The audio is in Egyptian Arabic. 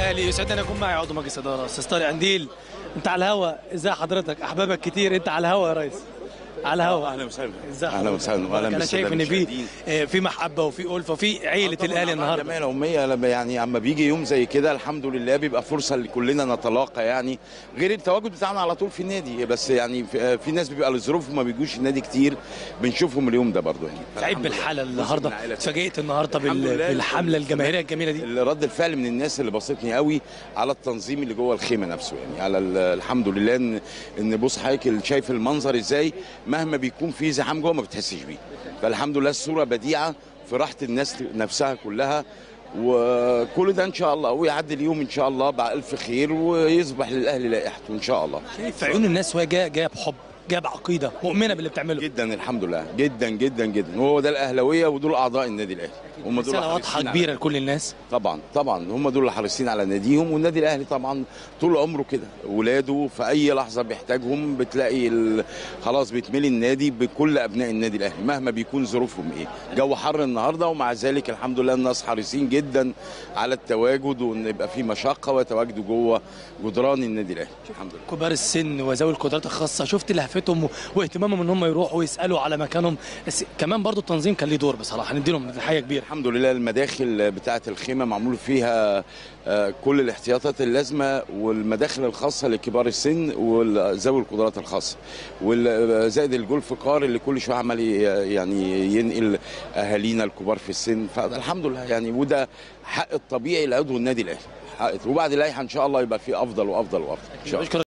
الاهلي يسعدني ان اكون معي عضو مجلس اداره استاذ طارق قنديل انت على الهوا ازاي حضرتك احبابك كتير انت على الهوا يا ريس على الهوا اهلا وسهلا ازاي اهلا حضرتك؟ وسهلا واهلا انا بالسادة شايف ان في المشاهدين. آه، في محبه وفي الفه وفي عيله طبعاً الاهلي أعضاء النهارده الجمعيه العموميه لما يعني اما بيجي يوم زي كده الحمد لله بيبقى فرصه لكلنا نتلاقى يعني غير التواجد بتاعنا على طول في النادي بس يعني في, في ناس بيبقى لظروف ما بيجوش النادي كتير بنشوفهم اليوم ده برضو يعني سعيد فالحمد لله. بالحاله جزء النهارده من عائلة اتفاجئت النهارده الحمد بال- لله. بالحمله الجماهيريه الجميله دي اللي رد الفعل من الناس اللي بسطني قوي على التنظيم اللي جوه الخيمه نفسه يعني على ال- الحمد لله ان ان بص حضرتك اللي شايف المنظر ازاي مهما بيكون في زحام جوه ما بتحسش بيه فالحمد لله الصوره بديعه في راحه الناس نفسها كلها وكل ده ان شاء الله ويعدي اليوم ان شاء الله بألف خير ويصبح للاهلي لائحته ان شاء الله شايف في عيون الناس وهي جايه جايه بحب جايه بعقيده مؤمنه باللي بتعمله جدا الحمد لله جدا جدا جدا وهو ده الاهلاويه ودول اعضاء النادي الاهلي هم دول رساله واضحه الحريصين على- كبيره لكل الناس طبعا طبعا هم دول اللي حريصين على ناديهم والنادي الاهلي طبعا طول عمره كده ولاده في اي لحظه بيحتاجهم بتلاقي ال... خلاص بيتملي النادي بكل ابناء النادي الاهلي مهما بيكون ظروفهم ايه جو حر النهارده ومع ذلك الحمد لله الناس حريصين جدا على التواجد وان يبقى في مشقه وتواجدوا جوه جدران النادي الاهلي الحمد لله كبار السن وذوي القدرات الخاصه شفت لهفتهم واهتمامهم ان هم يروحوا ويسالوا على مكانهم بس كمان برضو التنظيم كان ليه دور بصراحه نديلهم تحيه كبيره الحمد لله المداخل بتاعه الخيمه معمول فيها آه، كل الاحتياطات اللازمه والمداخل الخاصه لكبار السن وذوي القدرات الخاصه وزائد الجولف كار اللي كل شويه عمال ي- يعني ينقل اهالينا الكبار في السن فالحمد لله يعني وده حق الطبيعي لعضو النادي الاهلي حق وبعد اللائحه ان شاء الله يبقى في افضل وافضل وافضل ان شاء الله بشكرك